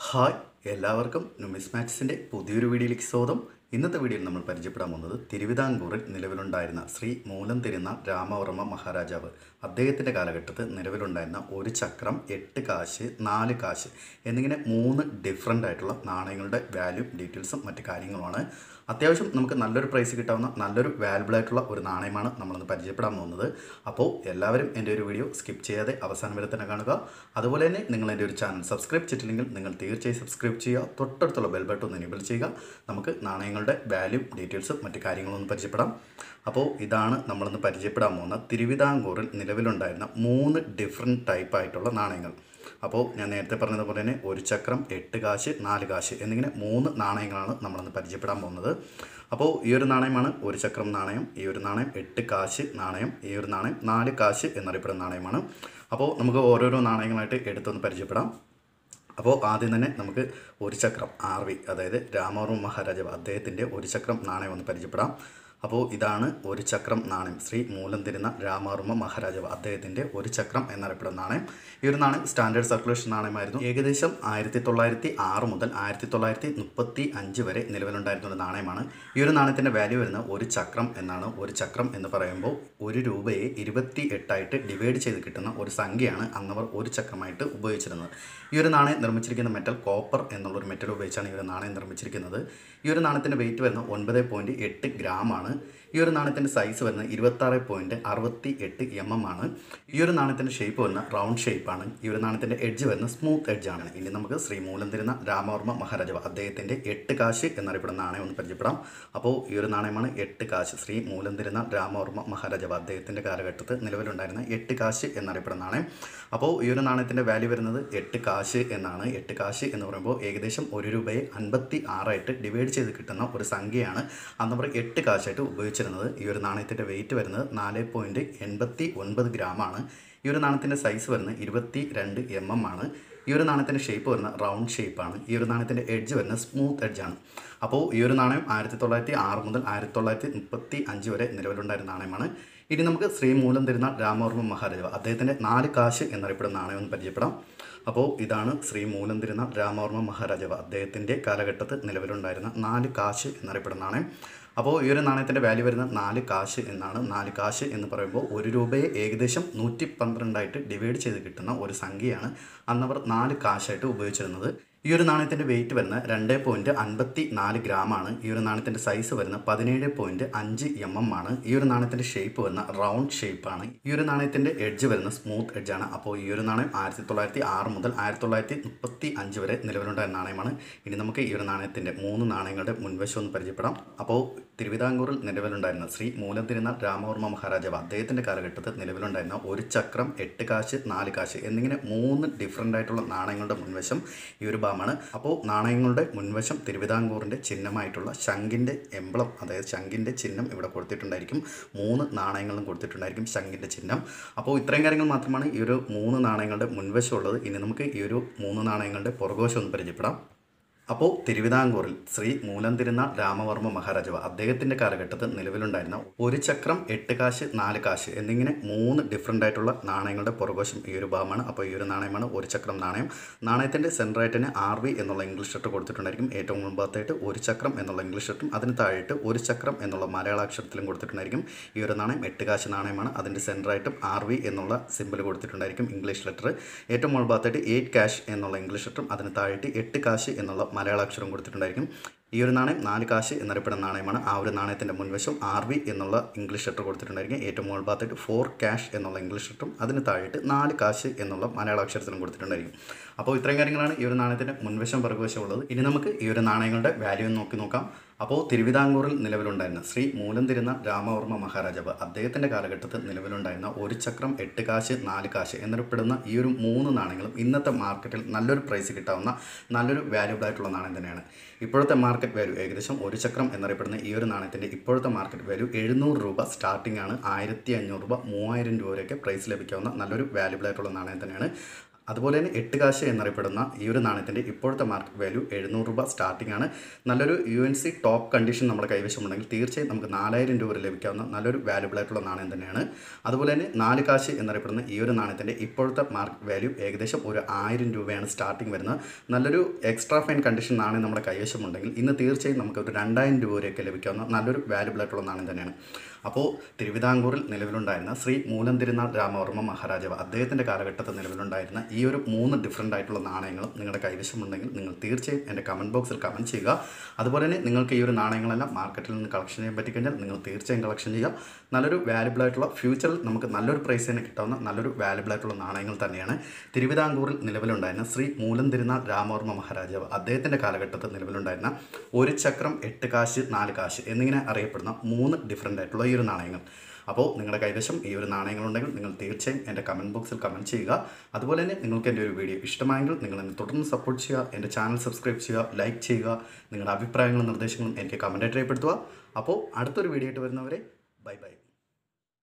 hi എല്ലാവർക്കും നുമിസ്മാറ്റിക്സിൻ്റെ പുതിയൊരു വീഡിയോയിലേക്ക് സ്വാഗതം ഇന്നത്തെ വീഡിയോയിൽ നമ്മൾ പരിചയപ്പെടാൻ പോകുന്നത് തിരുവിതാംകൂറിൽ നിലവിലുണ്ടായിരുന്ന ശ്രീ മൂലം തിരുന്ന രാമവർമ്മ മഹാരാജാവ് അദ്ദേഹത്തിൻ്റെ കാലഘട്ടത്തിൽ നിലവിലുണ്ടായിരുന്ന ഒരു ചക്രം എട്ട് കാശ് നാല് കാശ് എന്നിങ്ങനെ മൂന്ന് ഡിഫറൻ്റ് ആയിട്ടുള്ള നാണയങ്ങളുടെ വാല്യൂ ഡീറ്റെയിൽസും മറ്റു കാര്യങ്ങളുമാണ് അത്യാവശ്യം നമുക്ക് നല്ലൊരു പ്രൈസ് കിട്ടാവുന്ന നല്ലൊരു വാല്യബിൾ ആയിട്ടുള്ള ഒരു നാണയമാണ് നമ്മളൊന്ന് പരിചയപ്പെടാൻ പോകുന്നത് അപ്പോൾ എല്ലാവരും എൻ്റെ ഒരു വീഡിയോ സ്കിപ്പ് ചെയ്യാതെ അവസാനം വരെ തന്നെ കാണുക അതുപോലെ തന്നെ നിങ്ങൾ എൻ്റെ ഒരു ചാനൽ സബ്സ്ക്രൈബ് ചെയ്തിട്ടില്ലെങ്കിൽ നിങ്ങൾ തീർച്ചയായും സബ്സ്ക്രൈബ് ചെയ്യുക തൊട്ടടുത്തുള്ള ബെൽ ബട്ടൺ ഒന്ന് എനേബിൾ ചെയ്യുക നമുക്ക് നാണയങ്ങളുടെ വാല്യൂ ഡീറ്റെയിൽസും മറ്റു കാര്യങ്ങളൊന്നും പരിചയപ്പെടാം അപ്പോൾ ഇതാണ് നമ്മളിന്ന് പരിചയപ്പെടാൻ പോകുന്ന തിരുവിതാംകൂറിൽ നിലവിലുണ്ടായിരുന്ന മൂന്ന് ഡിഫറെൻറ്റ് ടൈപ്പ് ആയിട്ടുള്ള നാണയങ്ങൾ അപ്പോൾ ഞാൻ നേരത്തെ പറഞ്ഞതുപോലെ തന്നെ ഒരു ചക്രം എട്ട് കാശ് നാല് കാശ് എന്നിങ്ങനെ മൂന്ന് നാണയങ്ങളാണ് നമ്മളിന്ന് പരിചയപ്പെടാൻ പോകുന്നത് അപ്പോൾ ഈ ഒരു നാണയമാണ് ഒരു ചക്രം നാണയം ഈ ഒരു നാണയം എട്ട് കാശ് നാണയം ഈ ഒരു നാണയം നാല് കാശ് എന്നറിയപ്പെടുന്ന നാണയമാണ് അപ്പോൾ നമുക്ക് ഓരോരോ നാണയങ്ങളായിട്ട് എടുത്തൊന്ന് പരിചയപ്പെടാം അപ്പോൾ ആദ്യം തന്നെ നമുക്ക് ഒരു ചക്രം ആർ വി അതായത് രാമവർമ്മ മഹാരാജാവ് അദ്ദേഹത്തിൻ്റെ ഒരു ചക്രം നാണയം ഒന്ന് പരിചയപ്പെടാം അപ്പോൾ ഇതാണ് ഒരു ചക്രം നാണയം ശ്രീ മൂലം തിരുന്ന രാമവർമ്മ മഹാരാജാവ് അദ്ദേഹത്തിൻ്റെ ഒരു ചക്രം എന്നറിയപ്പെടുന്ന നാണയം ഈ ഒരു നാണയം സ്റ്റാൻഡേർഡ് സർക്കുലേഷൻ നാണയമായിരുന്നു ഏകദേശം ആയിരത്തി തൊള്ളായിരത്തി ആറ് മുതൽ ആയിരത്തി തൊള്ളായിരത്തി മുപ്പത്തി അഞ്ച് വരെ നിലവിലുണ്ടായിരുന്ന ഒരു നാണയമാണ് ഈ ഒരു നാണയത്തിൻ്റെ വാല്യൂ വരുന്നത് ഒരു ചക്രം എന്നാണ് ഒരു ചക്രം എന്ന് പറയുമ്പോൾ ഒരു രൂപയെ ഇരുപത്തി എട്ടായിട്ട് ഡിവൈഡ് ചെയ്ത് കിട്ടുന്ന ഒരു സംഖ്യയാണ് അന്നവർ ഒരു ചക്രമായിട്ട് ഉപയോഗിച്ചിരുന്നത് ഈ ഒരു നാണയം നിർമ്മിച്ചിരിക്കുന്ന മെറ്റൽ കോപ്പർ എന്നുള്ള ഒരു മെറ്റൽ ഉപയോഗിച്ചാണ് ഈ ഒരു നാണയം നിർമ്മിച്ചിരിക്കുന്നത് ഈ ഒരു നാണയത്തിൻ്റെ വെയിറ്റ് വരുന്നത് ഒൻപത് പോയിൻറ്റ് എട്ട് ഗ്രാം ആണ് ഈ ഒരു നാണയത്തിൻ്റെ സൈസ് വരുന്നത് ഇരുപത്താറ് പോയിൻറ്റ് അറുപത്തി എട്ട് എം എം ആണ് ഈ ഒരു നാണയത്തിൻ്റെ ഷേപ്പ് വരുന്ന റൗണ്ട് ഷേപ്പാണ് ഈ ഒരു നാണയത്തിൻ്റെ എഡ്ജ് വരുന്ന സ്മൂത്ത് എഡ്ജ് ആണ് ഇനി നമുക്ക് ശ്രീ മൂലം തിരുന്ന രാമവർമ്മ മഹാരാജാവ് അദ്ദേഹത്തിൻ്റെ എട്ട് കാശ് എന്നറിയപ്പെടുന്ന നാണയം ഒന്ന് പരിചയപ്പെടാം അപ്പോൾ ഈ ഒരു നാണയമാണ് എട്ട് കാശ് ശ്രീ മൂലം തിരുന്ന രാമവർമ്മ മഹാരാജാവ് അദ്ദേഹത്തിൻ്റെ കാലഘട്ടത്തിൽ നിലവിലുണ്ടായിരുന്ന എട്ട് കാശ് എന്നറിയപ്പെടുന്ന നാണയം അപ്പോൾ ഈ ഒരു നാണയത്തിൻ്റെ വാല്യൂ വരുന്നത് എട്ട് കാശ് എന്നാണ് എട്ട് കാശ് എന്ന് പറയുമ്പോൾ ഏകദേശം ഒരു രൂപയെ അൻപത്തി ആറായിട്ട് ഡിവൈഡ് ചെയ്ത് കിട്ടുന്ന ഒരു സംഖ്യയാണ് അന്ന് അവർ എട്ട് കാശായിട്ട് ഉപയോഗിച്ചിരുന്നത് ഈ ഒരു നാണയത്തിൻ്റെ വെയിറ്റ് വരുന്നത് നാല് പോയിൻറ്റ് എൺപത്തി ഒൻപത് ഗ്രാമാണ് ഈ ഒരു നാണയത്തിൻ്റെ സൈസ് വരുന്നത് ഇരുപത്തി രണ്ട് എം എം ആണ് ഈ ഒരു നാണയത്തിൻ്റെ ഷേപ്പ് വരുന്ന റൗണ്ട് ഷേപ്പാണ് ഈ ഒരു നാണയത്തിൻ്റെ എഡ്ജ് വരുന്ന സ്മൂത്ത് എഡ്ജാണ് അപ്പോൾ ഈ ഒരു നാണയം ആയിരത്തി തൊള്ളായിരത്തി ആറ് മുതൽ ആയിരത്തി തൊള്ളായിരത്തി മുപ്പത്തി അഞ്ച് വരെ നിലവിലുണ്ടായിരുന്ന നാണയമാണ് ഇനി നമുക്ക് ശ്രീ മൂലം തിരുനാൾ രാമവർമ്മ മഹാരാജാവ് അദ്ദേഹത്തിൻ്റെ നാല് കാശ് എന്നറിയപ്പെടുന്ന നാണയം ഒന്ന് പരിചയപ്പെടാം അപ്പോൾ ഇതാണ് ശ്രീ മൂലം തിരുനാൾ രാമവർമ്മ മഹാരാജാവ് അദ്ദേഹത്തിൻ്റെ കാലഘട്ടത്തിൽ നിലവിലുണ്ടായിരുന്ന നാല് കാശ് എന്നറിയപ്പെടുന്ന നാണയം അപ്പോൾ ഈ ഒരു നാണയത്തിൻ്റെ വാല്യൂ വരുന്നത് നാല് കാശ് എന്നാണ് നാല് കാശ് എന്ന് പറയുമ്പോൾ ഒരു രൂപയെ ഏകദേശം നൂറ്റി പന്ത്രണ്ടായിട്ട് ഡിവൈഡ് ചെയ്ത് കിട്ടുന്ന ഒരു സംഖ്യയാണ് അന്നവർ നാല് കാശായിട്ട് ഉപയോഗിച്ചിരുന്നത് ഈ ഒരു നാണയത്തിൻ്റെ വെയിറ്റ് വരുന്നത് രണ്ട് പോയിൻറ്റ് അൻപത്തി നാല് ഗ്രാമാണ് ഈ ഒരു നാണയത്തിൻ്റെ സൈസ് വരുന്നത് പതിനേഴ് പോയിൻറ്റ് അഞ്ച് എം എം ആണ് ഈ ഒരു നാണയത്തിൻ്റെ ഷേപ്പ് വരുന്ന റൗണ്ട് ഷേപ്പാണ് ഈ ഒരു നാണയത്തിൻ്റെ എഡ്ജ് വരുന്ന സ്മൂത്ത് എഡ്ജാണ് അപ്പോൾ ഈ ഒരു നാണയം ആയിരത്തി തൊള്ളായിരത്തി ആറ് മുതൽ ആയിരത്തി തൊള്ളായിരത്തി മുപ്പത്തി അഞ്ച് വരെ നിലവിലുണ്ടായ നാണയമാണ് ഇനി നമുക്ക് ഈ ഒരു നാണയത്തിൻ്റെ മൂന്ന് നാണയങ്ങളുടെ മുൻവശം ഒന്ന് പരിചയപ്പെടാം അപ്പോൾ തിരുവിതാംകൂറിൽ നിലവിലുണ്ടായിരുന്ന ശ്രീ മൂലം തിരുനാൾ രാമവർമ്മ മഹാരാജാവ് അദ്ദേഹത്തിൻ്റെ കാലഘട്ടത്തിൽ നിലവിലുണ്ടായിരുന്ന ഒരു ചക്രം എട്ട് കാശ് നാല് കാശ് എന്നിങ്ങനെ മൂന്ന് ഡിഫറൻ്റ് ആയിട്ടുള്ള നാണയങ്ങളുടെ മുൻവശം ഈ ഒരു ഭാഗമാണ് അപ്പോൾ നാണയങ്ങളുടെ മുൻവശം തിരുവിതാംകൂറിൻ്റെ ചിഹ്നമായിട്ടുള്ള ശംഖിൻ്റെ എംബ്ലം അതായത് ശംഖിൻ്റെ ചിഹ്നം ഇവിടെ കൊടുത്തിട്ടുണ്ടായിരിക്കും മൂന്ന് നാണയങ്ങളും കൊടുത്തിട്ടുണ്ടായിരിക്കും ശംഖിൻ്റെ ചിഹ്നം അപ്പോൾ ഇത്രയും കാര്യങ്ങൾ മാത്രമാണ് ഈ ഒരു മൂന്ന് നാണയങ്ങളുടെ മുൻവശം ഉള്ളത് ഇനി നമുക്ക് ഈ ഒരു മൂന്ന് നാണയങ്ങളുടെ പുറകുവശം ഒന്ന് പരിചയപ്പെടാം അപ്പോൾ തിരുവിതാംകൂറിൽ ശ്രീ മൂലം തിരുനാൾ രാമവർമ്മ മഹാരാജാവ് അദ്ദേഹത്തിൻ്റെ കാലഘട്ടത്തിൽ നിലവിലുണ്ടായിരുന്ന ഒരു ചക്രം എട്ട് കാശ് നാല് കാശ് എന്നിങ്ങനെ മൂന്ന് ഡിഫറൻ്റ് ആയിട്ടുള്ള നാണയങ്ങളുടെ പുറകുവശം ഈ ഒരു ഭാഗമാണ് അപ്പോൾ ഈ ഒരു നാണയമാണ് ഒരു ചക്രം നാണയം നാണയത്തിൻ്റെ സെൻറ്ററായിട്ട് തന്നെ ആർ വി എന്നുള്ള ഇംഗ്ലീഷ് ലെറ്റർ കൊടുത്തിട്ടുണ്ടായിരിക്കും ഏറ്റവും മുൻപത്തായിട്ട് ഒരു ചക്രം എന്നുള്ള ഇംഗ്ലീഷ് ലെറ്ററും അതിന് താഴെയിട്ട് ഒരു ചക്രം എന്നുള്ള മലയാള അക്ഷരത്തിലും കൊടുത്തിട്ടുണ്ടായിരിക്കും ഈ ഒരു നാണയം എട്ട് കാശ് നാണയമാണ് അതിൻ്റെ സെൻറ്ററായിട്ടും ആർ വി എന്നുള്ള സിമ്പിൾ കൊടുത്തിട്ടുണ്ടായിരിക്കും ഇംഗ്ലീഷ് ലെറ്റർ ഏറ്റവും മുൻഭാഗത്തായിട്ട് എയ്റ്റ് ക്യാഷ് എന്നുള്ള ഇംഗ്ലീഷ് ലെറ്ററും അതിന് താഴെയിട്ട് എട്ട് കാശ് എന്നുള്ള മലയാള അക്ഷരം കൊടുത്തിട്ടുണ്ടായിരിക്കും ഈ ഒരു നാണയം നാല് കാശ് എന്നറിയപ്പെടുന്ന നാണയമാണ് ആ ഒരു നാണയത്തിൻ്റെ മുൻവശം ആർ വി എന്നുള്ള ഇംഗ്ലീഷ് ലെറ്റർ കൊടുത്തിട്ടുണ്ടായിരിക്കും ഏറ്റവും മുകൾ ഭാഗത്തായിട്ട് ഫോർ ക്യാഷ് എന്നുള്ള ഇംഗ്ലീഷ് ലെറ്ററും അതിന് താഴെയിട്ട് നാല് കാശ് എന്നുള്ള മലയാള അക്ഷരത്തിലും കൊടുത്തിട്ടുണ്ടായിരിക്കും അപ്പോൾ ഇത്രയും കാര്യങ്ങളാണ് ഈ ഒരു നാണയത്തിൻ്റെ മുൻവശം പിറകുവശം ഉള്ളത് ഇനി നമുക്ക് ഈ ഒരു നാണയങ്ങളുടെ വാല്യൂ നോക്കി നോക്കാം അപ്പോൾ തിരുവിതാംകൂറിൽ നിലവിലുണ്ടായിരുന്ന ശ്രീ മൂലം തിരുന്ന രാമവർമ്മ മഹാരാജാവ് അദ്ദേഹത്തിൻ്റെ കാലഘട്ടത്തിൽ നിലവിലുണ്ടായിരുന്ന ഒരു ചക്രം എട്ട് കാശ് നാല് കാശ് എന്നറിയപ്പെടുന്ന ഈ ഒരു മൂന്ന് നാണയങ്ങളും ഇന്നത്തെ മാർക്കറ്റിൽ നല്ലൊരു പ്രൈസ് കിട്ടാവുന്ന നല്ലൊരു വാല്യൂബിൾ ആയിട്ടുള്ള നാണയം തന്നെയാണ് ഇപ്പോഴത്തെ മാർക്കറ്റ് വാല്യൂ ഏകദേശം ഒരു ചക്രം എന്നറിയപ്പെടുന്ന ഈ ഒരു നാണയത്തിൻ്റെ ഇപ്പോഴത്തെ മാർക്കറ്റ് വാല്യൂ എഴുന്നൂറ് രൂപ സ്റ്റാർട്ടിംഗ് ആണ് ആയിരത്തി അഞ്ഞൂറ് രൂപ മൂവായിരം രൂപ വരെയൊക്കെ പ്രൈസ് ലഭിക്കാവുന്ന നല്ലൊരു വാല്യൂബിൾ ആയിട്ടുള്ള നാണയം തന്നെയാണ് അതുപോലെ തന്നെ എട്ട് കാശ് എന്നറിയപ്പെടുന്ന ഈ ഒരു നാണയത്തിൻ്റെ ഇപ്പോഴത്തെ മാർക്കറ്റ് വാല്യൂ എഴുന്നൂറ് രൂപ സ്റ്റാർട്ടിംഗ് ആണ് നല്ലൊരു U N C top condition നമ്മുടെ കൈവശമുണ്ടെങ്കിൽ തീർച്ചയായും നമുക്ക് നാലായിരം രൂപ വരെ ലഭിക്കാവുന്ന നല്ലൊരു വാല്യുബിൾ ആയിട്ടുള്ള നാണയം തന്നെയാണ് അതുപോലെ തന്നെ നാല് കാശ് എന്നറിയപ്പെടുന്ന ഈ ഒരു നാണയത്തിൻ്റെ ഇപ്പോഴത്തെ മാർക്കറ്റ് വാല്യൂ ഏകദേശം ഒരു ആയിരം രൂപയാണ് സ്റ്റാർട്ടിംഗ് വരുന്നത് നല്ലൊരു എക്സ്ട്രാ ഫൈൻ കണ്ടീഷൻ നാണയം നമ്മുടെ കൈവശമുണ്ടെങ്കിൽ ഇന്ന് തീർച്ചയായും നമുക്ക് ഒരു രണ്ടായിരം രൂപ വരെയൊക്കെ ലഭിക്കാവുന്ന നല്ലൊരു വാല്യുബിൾ ആയിട്ടുള്ള നാണയം തന്നെയാണ് അപ്പോൾ തിരുവിതാംകൂറിൽ നിലവിലുണ്ടായിരുന്ന ശ്രീ മൂലം തിരുനാൾ രാമവർമ്മ മഹാരാജാവ് അദ്ദേഹത്തിൻ്റെ കാലഘട്ടത്തിൽ നിലവിലുണ്ടായിരുന്ന ഈ ഒരു മൂന്ന് ഡിഫറൻ്റ് ആയിട്ടുള്ള നാണയങ്ങളും നിങ്ങളുടെ കൈവശമുണ്ടെങ്കിൽ നിങ്ങൾ തീർച്ചയായും എൻ്റെ കമൻറ്റ് ബോക്സിൽ കമൻറ്റ് ചെയ്യുക അതുപോലെ തന്നെ നിങ്ങൾക്ക് ഈ ഒരു നാണയങ്ങളെല്ലാം മാർക്കറ്റിൽ നിന്ന് കളക്ഷൻ ചെയ്യാൻ പറ്റിക്കഴിഞ്ഞാൽ നിങ്ങൾ തീർച്ചയായും കളക്ഷൻ ചെയ്യുക നല്ലൊരു വാല്യുബിൾ ആയിട്ടുള്ള ഫ്യൂച്ചറിൽ നമുക്ക് നല്ലൊരു പ്രൈസ് തന്നെ കിട്ടാവുന്ന നല്ലൊരു വാല്യുബിൾ ആയിട്ടുള്ള നാണയങ്ങൾ തന്നെയാണ് തിരുവിതാംകൂറിൽ നിലവിലുണ്ടായിരുന്ന ശ്രീ മൂലം തിരുനാൾ രാമവർമ്മ മഹാരാജാവ് അദ്ദേഹത്തിൻ്റെ കാലഘട്ടത്തിൽ നിലവിലുണ്ടായിരുന്ന ഒരു ചക്രം എട്ട് കാശ് നാല് കാശ് എന്നിങ്ങനെ അറിയപ്പെടുന്ന മൂന്ന് ഡിഫറൻ്റ് ആയിട്ടുള്ള ഈ ഒരു നാണയങ്ങൾ അപ്പോൾ നിങ്ങളുടെ കൈവശം ഈ ഒരു നാണയങ്ങളുണ്ടെങ്കിൽ നിങ്ങൾ തീർച്ചയായും എൻ്റെ കമൻറ്റ് ബോക്സിൽ കമൻറ്റ് ചെയ്യുക അതുപോലെ തന്നെ നിങ്ങൾക്ക് എൻ്റെ ഒരു വീഡിയോ ഇഷ്ടമായെങ്കിൽ നിങ്ങൾ എന്നെ തുടർന്ന് സപ്പോർട്ട് ചെയ്യുക എൻ്റെ ചാനൽ സബ്സ്ക്രൈബ് ചെയ്യുക ലൈക്ക് ചെയ്യുക നിങ്ങളുടെ അഭിപ്രായങ്ങളും നിർദ്ദേശങ്ങളും എനിക്ക് കമൻറ്റായിട്ട് രേഖപ്പെടുത്തുക അപ്പോൾ അടുത്തൊരു വീഡിയോ ആയിട്ട് വരുന്നവരെ ബൈ ബൈ